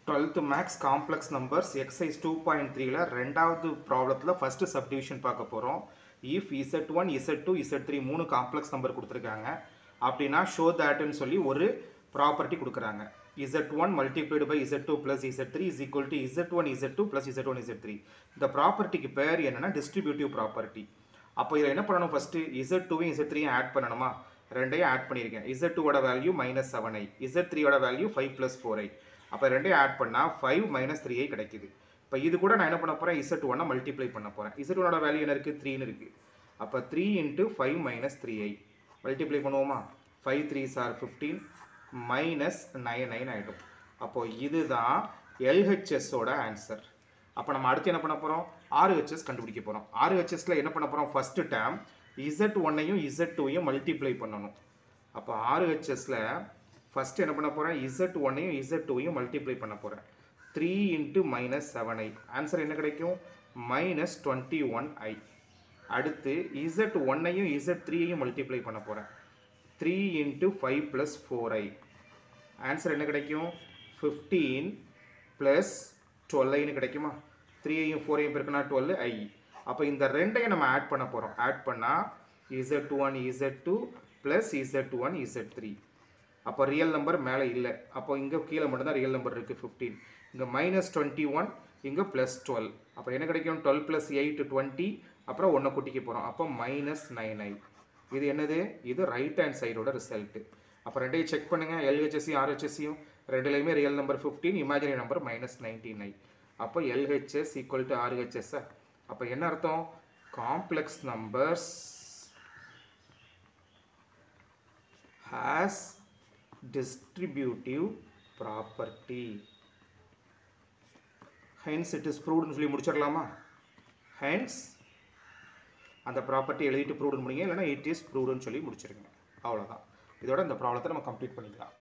twelfth maths complex numbers exercise two point த்ரீல ரெண்டாவது ப்ராப்ளத்தில் ஃபஸ்ட்டு சப்டிவிஷன் பார்க்க போகிறோம் if Z one Z two Z three மூணு காம்ப்ளெக்ஸ் நம்பர் கொடுத்துருக்காங்க அப்படின்னா ஷோ தேட்னு சொல்லி ஒரு ப்ராப்பர்ட்டி கொடுக்குறாங்க Z one multiplied by Z two plus Z three is equal to Z one Z two plus Z one Z three இந்த ப்ராப்பர்ட்டிக்கு பேர் என்னன்னா டிஸ்ட்ரிபியூட்டிவ் ப்ராப்பர்ட்டி அப்போ இதில் என்ன பண்ணணும் ஃபஸ்ட்டு இசட் டூவையும் இசட் த்ரீயும் ஆட் பண்ணணுமா ரெண்டையும் ஆட் பண்ணியிருக்கேன் இசட் டூவோட value minus seven I Z த்ரீயோட value five plus four I அப்போ ரெண்டையும் ஆட் பண்ணால் ஃபைவ் மைனஸ் த்ரீ ஐ கிடைக்குது இப்போ இது கூட நான் என்ன பண்ண போகிறேன் இசட் ஒன்னை மல்டிப்ளை பண்ண போகிறேன் இசட் ஒனோட வேல்யூ என்ன இருக்குது த்ரீன்னு இருக்குது அப்போ three into five minus three I multiply பண்ணுவோமா five three sir fifteen minus nine nine ஆகிடும் அப்போது இதுதான் எல்ஹெச்எஸோட ஆன்சர் அப்போ நம்ம அடுத்து என்ன பண்ண போகிறோம் ஆர்ஹெச்எஸ் கண்டுபிடிக்க போகிறோம் ஆர்ஹெச்எஸில் என்ன பண்ண போகிறோம் ஃபஸ்ட்டு டேம் இசட் ஒன்னையும் இசட் டூவையும் மல்டிப்ளை பண்ணணும் அப்போ ஆர்ஹெச்எஸில் ஃபஸ்ட்டு என்ன பண்ண போகிறேன் இசட் ஒன்னையும் இசட் டூவையும் மல்டிப்ளை பண்ண போகிறேன் three into minus seven I answer என்ன கிடைக்கும் மைனஸ் டுவெண்ட்டி ஒன் ஐ அடுத்து இசட் ஒன்னையும் இசட் த்ரீயையும் மல்டிப்ளை பண்ண போகிறேன் three into five plus four I answer என்ன கிடைக்கும் ஃபிஃப்டீன் ப்ளஸ் டுவெல் ஐன்னு கிடைக்குமா த்ரீயையும் ஃபோரையும் பெருக்கினா டுவெல் ஐ அப்போ இந்த ரெண்டையும் நம்ம ஆட் பண்ண போகிறோம் ஆட் பண்ணால் Z one Z two plus Z one Z three அப்போ ரியல் நம்பர் மேலே இல்லை அப்போ இங்கே கீழே மட்டும்தான் ரியல் நம்பர் இருக்குது ஃபிஃப்டீன் இங்கே மைனஸ் டுவெண்ட்டி ஒன் இங்கே ப்ளஸ் டுவெல் அப்போ என்ன கிடைக்கும் டுவெல் ப்ளஸ் எயிட் டுவெண்ட்டி அப்புறம் ஒன்றை கூட்டிக்க போகிறோம் அப்போ மைனஸ் நைன் ஐ இது என்னது இது ரைட் ஹேண்ட் சைடோட ரிசல்ட்டு அப்போ ரெண்டையும் செக் பண்ணுங்கள் எல்ஹெச்எஸ்சியும் ஆர்ஹெச்எஸ்சியும் ரெண்டுலேயுமே real number fifteen imaginary number minus nineteen I அப்போ எல்ஹெச்எஸ் ஈக்குவல் டு ஆர்ஹெச்எஸ் அப்போ என்ன அர்த்தம் complex numbers has distributive property hence it is proved சொல்லி முடிச்சிடலாமா hence அந்த ப்ராப்பர்ட்டி எழுதிட்டு ப்ரூவ்னு முடிங்க இல்லைனா இட் இஸ் ப்ரூவ்னு சொல்லி முடிச்சிருங்க அவ்வளோதான் இதோட இந்த ப்ராப்ளத்தை நம்ம கம்ப்ளீட் பண்ணிக்கலாம்